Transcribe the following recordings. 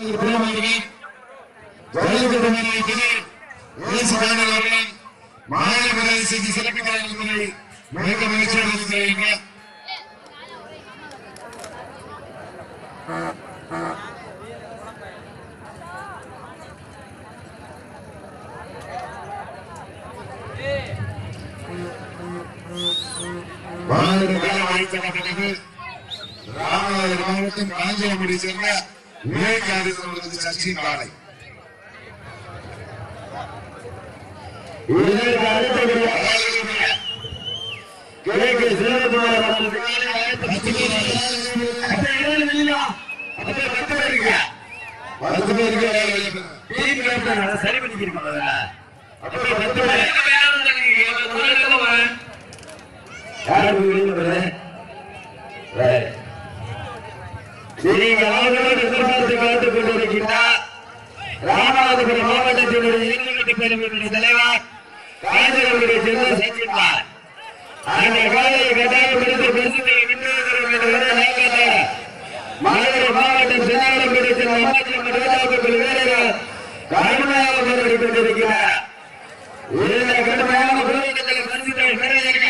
பிரேமர்கள் ஜல்லிக்கட்டு நிலையத்தில் இயேசு பேனர் அவர்கள் மாநில பிரதேசத்தை சிறப்பிக்கிறார் என்பதை மிக மகிழ்ச்சியோடு இருக்கிறீர்கள் மாநில அழைக்கப்பட்டது ராமநாதபுரம் மாவட்டம் காஞ்சிபுரத்தை சேர்ந்த விவேகானந்தர் அவர்களது சர்ச்சையின் காலை இதற்கு அடுத்தபடியாக கிழக்கு சிவகுமார் அவர்களுக்கு பத்து பேர் அப்ப இருபது வெளியிலா? அப்ப பத்து பேர் இருக்கா? பத்து பேருக்கு வேலை வெளியிடணும். டீம் கேப்டன் அதை சரி பண்ணிக்கிருக்கோம் முதல்ல. அப்ப பத்து பேர். யாரு வெளியில வருது? Right. நீங்கள் அவர்களோடு எதிர்பார்த்து காத்துக் கொண்டிருக்கின்றார் ராமநாதபுரம் மாவட்டத்தினுடைய இறுதிக்கட்டு பெருமையுடைய தலைவர் காஞ்சிபுரத்தை சேர்ந்த சச்சின்குமார் அந்த காலையை கட்டாயப்படுத்தி பெருசுத்தை விண்ணப்பித்த மதுரை மாவட்டம் சென்னாரம்பேட்டை சேர்ந்த அமைச்சர் ரோஜாக்கள் வீரர்கள் கடுமையாக போராடி கொண்டிருக்கிறார் இந்த கடுமையான போராட்டத்தில் பரிசுத்தை பெறுவதற்கு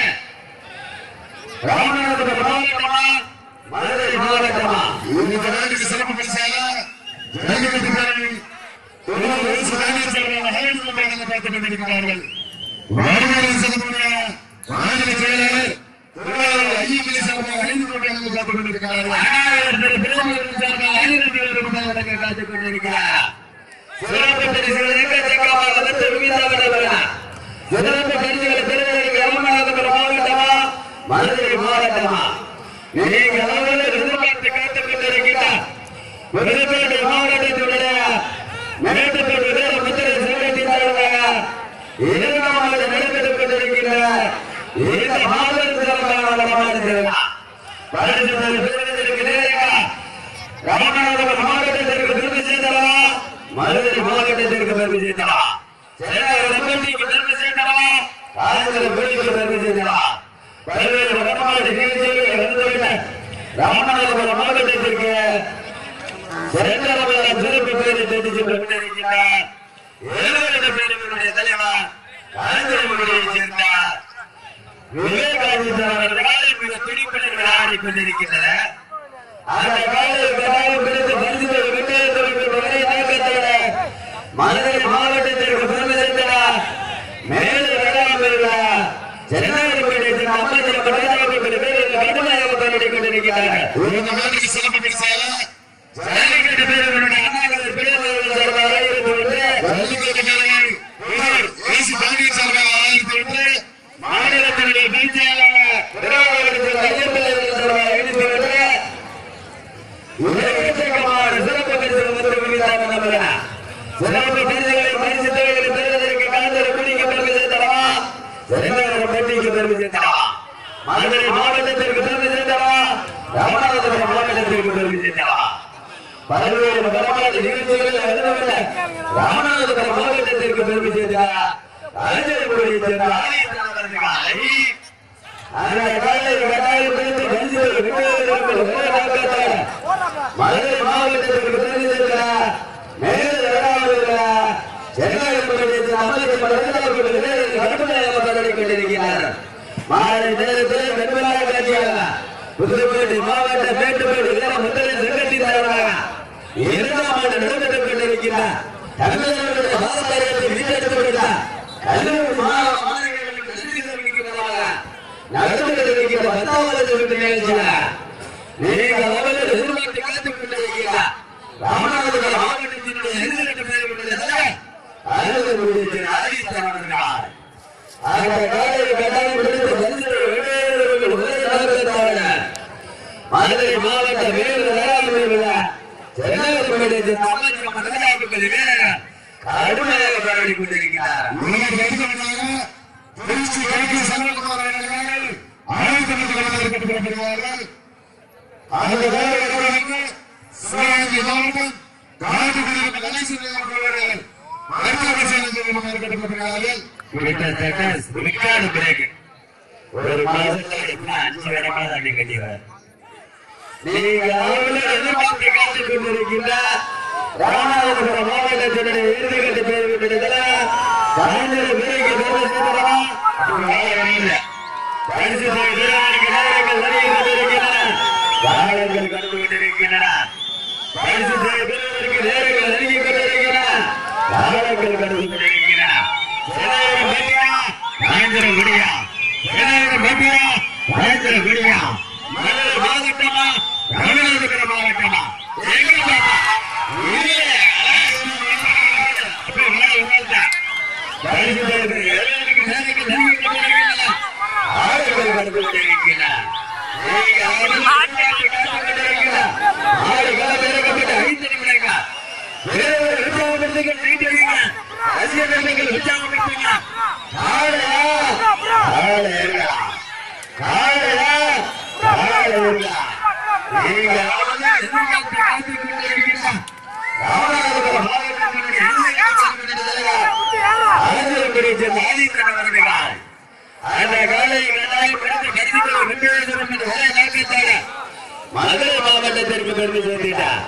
ராமநாதபுரம் மாவட்டமா மதுரை மாவட்டமா இந்த நாட்டுக்கு சிறப்பு பரிசாக ஜல்லிக்கட்டு பேரணி தொண்ணூறு வயசு காங்கிரஸ் தலைவர் மகேந்திர மேனனை பார்த்துக் கொண்டிருக்கிறார்கள் மாநில சிறப்புடைய மாநில செயலாளர் திருவாரூர் ஐயப்பள்ளி சார்பாக ஐந்து கோடி அளவு காத்துக் கொண்டிருக்கிறார்கள் ஆயிரத்தி பிரதமர் சார்பாக ஐநூறு பேர் கொண்டாட காத்துக் கொண்டிருக்கிறார் சிறப்பு பரிசுகள் எக்கச்சக்கமாக வந்து குவிந்தவர்கள் சிறப்பு பரிசுகளை பெறுவதற்கு ராமநாதபுரம் மாவட்டமா மதுரை மாவட்டமா நீங்கள் அவர்கள் எதிர்பார்த்து காத்துக் கொண்டிருக்கிறார் புதுக்கோட்டை மாவட்டத்துடைய மேட்டுக்கோட்டை வீர முத்திரை சங்கத்தின் சார்பாக இரண்டாவது நடைபெற்றுக் கொண்டிருக்கின்ற இந்த மாபெரும் சிறப்பான மாவட்டத்தில் பரிசுகள் பெறுவதற்கு நேராக ராமநாதபுரம் மாவட்டத்திற்கு பெருமை சேர்ந்தவா மதுரை மாவட்டத்திற்கு பெருமை சேர்ந்தவா சேலம் ரெம்பட்டிக்கு பெருமை சேர்ந்தவா காஞ்சிபுரம் பெருமைக்கு பெருமை சேர்ந்தவா பல்வேறு வடமாவட்ட நிகழ்ச்சிகளில் கலந்துகொண்ட ராமநாதபுரம் மாவட்டத்திற்கு சிறந்தவர்களான சிறப்பு பேரை தேடி சென்று கொண்டிருக்கிறார் ஏழு பேருடைய தலைவர் காஞ்சிபுரத்தை சேர்ந்தார் விவேகானந்தர் அவர்கள் காலை மிக துடிப்புடன் விளையாடிக் கொண்டிருக்கின்றனர் அந்த காலையில் கட்டாயம் பிடித்து பரிசுகளை விட்டு வரை தாக்கத்தோட மதுரை மாவட்டத்திற்கு பெருமை சேர்த்தனர் மேலே வராமல் சென்னையில் அமைச்சர் பிரதாபத்தில் பேரில் கடுமையாக போராடிக் கொண்டிருக்கிறார்கள் இந்த நாட்டுக்கு சிறப்பு பரிசாக ஜல்லிக்கட்டு பேரவர்களுடைய அண்ணாநகர் பேரவர்கள் சார்பாக இருந்து கொண்டு ஜல்லிக்கட்டு பேரணி தொண்ணூறு வயசு காங்கிரஸ் சார்பாக ஆயிரத்தி ஒன்று மாநிலத்தினுடைய பிஜேஆர் திருவாரூர் ஐயப்பள்ளி சார்பாக இருந்து கொண்டு எக்கச்சக்கமான சிறப்பு பரிசுகள் வந்து குவிந்தார் நம்மள. சிறப்பு பரிசுகளை பரிசு தொகைகளை பெறுவதற்கு கலந்தரை குடிக்க பெருமை சேர்த்தவா சென்னையில் பெட்டிக்கு பெருமை சேர்த்தவா மதுரை மாவட்டத்திற்கு பெருமை சேர்த்தவா ராமநாதபுரம் மாவட்டத்திற்கு பெருமை சேர்த்தவா பல்வேறு வடமாநில நிகழ்ச்சிகளில் கலந்துகொண்ட ராமநாதபுரம் மாவட்டத்திற்கு பெருமை சேர்த்தவா காஞ்சிபுரத்தை சேர்ந்த ஆதித்தன் அவர்களை அந்த காலையில் கட்டாயம் பிடித்து பரிசுகளை விட்டு தாக்கத்தோட மதுரை மாவட்டத்திற்கு பிரதிநிதிகள மேலே வராமல் சென்னை மாவட்டத்தில் அமைச்சர் பிரதமர்கள் கடுமையாக போராடி கொண்டிருக்கிறார் மாலை நேரத்தில் வெண்மையாக காட்சியாக புதுக்கோட்டை மாவட்ட மேட்டுப்பேட்டை வீர முத்திரை சங்கத்தின் தலைவராக இரண்டாம் ஆண்டு நடைபெற்றுக் கொண்டிருக்கிறார் தமிழர்களுடைய பாரம்பரியத்தை மீட்டெடுத்துக் கொண்டார் கல்லூரி மாணவ மாணவிகளுக்கு நன்றி தெரிவிக்கிறதாக நடந்து கொண்டிருக்கிற பத்தாவது நிகழ்ச்சியில நீங்கள் அவர்கள் எதிர்பார்த்து காத்துக் கொண்டிருக்கிறார் ராமநாதபுரம் மாவட்டத்தினுடைய எதிர்கட்டு பேர் கொண்டது அருகருடைய ஆதித்தவர்கள் அந்த காலையில் கட்டாயம் பிடித்து பரிசுகளை வெவ்வேறு ஒரே நோக்கத்தோட மதுரை மாவட்ட வேறு வேளாண்மை சென்னை மாவட்டத்தின் அமைச்சர் மதுரையாக்குகள் வீரர்கள் கடுமையாக போராடி கொண்டிருக்கிறார் உலக நடிகர்களாக திருச்சி கிழக்கு செல்வகுமார் அவர்கள் ஆயிரத்தி தொள்ளாயிரத்தி கட்டப்பட்டிருக்கிறார்கள் அந்த வேலைகள் சிவகங்கை மாவட்டம் காஞ்சிபுரம் கணேசன் அவர்கள் மருத்துவ பரிசோதனை கட்டப்பட்டிருக்கிறார்கள் கிட்டத்தட்ட விக்காடு பிரேக் ஒரு மாதத்துல எப்படி அஞ்சு இடமா தாண்டி கட்டிடுவார் நீங்க அவர்களை எதிர்பார்த்து காத்துக் கொண்டிருக்கின்ற ராமநாதபுரம் மாவட்டத்தினுடைய இறுதிக்கட்டு பேருக்கு விடுதலை பதினேழு பேருக்கு பெருமை சேர்க்கிறவா பரிசு தொகை வீரர்களுக்கு நேரங்கள் நெருங்கிக் கொண்டிருக்கின்றன வாழங்கள் கடந்து கொண்டிருக்கின்றன பரிசு தொகை வீரர்களுக்கு நேரங்கள் நெருங்கிக் கொண்டிருக்கின்றன வாழங்கள் கடந்து கொண்டிருக்கின்றன சேனாபுரம் பெட்டியா மகேந்திரம் குடியா சேனாபுரம் பெட்டியா மகேந்திரம் குடியா மதுரை மாவட்டமா ராமநாதபுரம் மாவட்டமா எங்க பாப்பா இல்லையே அப்படி மேல உட்கார்ந்தா பரிசு தொகை வீரர்களுக்கு நேரங்கள் நெருங்கிக் கொண்டிருக்கின்றன ஆடுகள் கடந்து கொண்டிருக்கின்றன நீங்க ஆடுகள் கடந்து கொண்டிருக்கின்றன ஆடுகள் பேரக்கப்பட்ட ஐந்து நிமிடங்கள் வேறொரு உற்சாகப்படுத்துங்கள் நீட்டுவீங்க ரசிக பெருமைகள் உற்சாகப்படுத்துங்க ஆடையா ஆடையா ஆடையா ஆடையா நீங்க ஆடுகள் எதிர்பார்த்து காத்துக் கொண்டிருக்கின்றன ராமநாதபுரம் மாவட்டத்தினுடைய அரசியல் சேர்ந்த ஆதித்தன் அவர்கள் அந்த காலை கட்டாயம் எடுத்து கருதிகளை வென்றுவிடும் என்று ஒரே நோக்கத்தோட மதுரை மாவட்டத்திற்கு பெருமை சேர்த்திட்டார்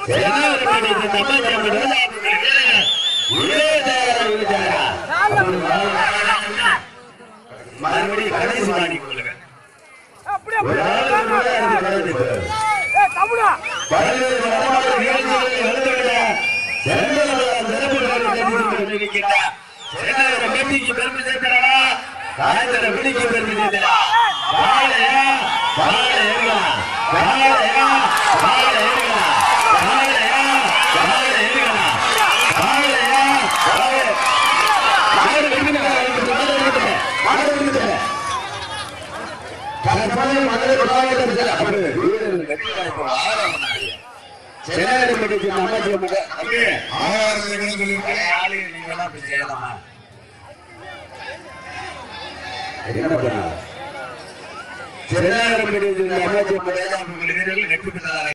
மறுபடியும் கடைசி வாடி கொள்ளுங்க ஒரு ஆள் கூட எனக்கு கருத்து பல்வேறு வடமாநில நிகழ்ச்சிகளை நடத்திவிட செந்தமிழர் சிறப்பு கருத்து தெரிவித்துக் கொண்டிருக்கின்றார் செந்தமிழர் கட்சிக்கு பெருமை சேர்க்கிறா காய்ச்சல பிடிக்கு பெருமை சேர்க்கிறா வாழையா வாழை ஏறுகளா வாழையா வாழை ஏறுகளா வாழையா வாழை ஏறுகளா வாழையா வாழை மாடு விடுங்க மாடு விடுங்க மாடு விடுங்க கற்பனை மதுரை மாவட்டம் சார் அப்படி வீரர்கள் வெற்றி வாய்ப்பு ஆறாம் சென்னை மெடிக்கல் அமைச்சர் மட்டும் அப்படியே ஆறாவது இடங்களில் ஆளுங்க நீங்க எல்லாம் அப்படி செய்யலாமா என்ன பண்ணலாம் சென்னை மெடிக்கல் அமைச்சர் மட்டும் வீரர்கள் வெற்றி பெற்றதாக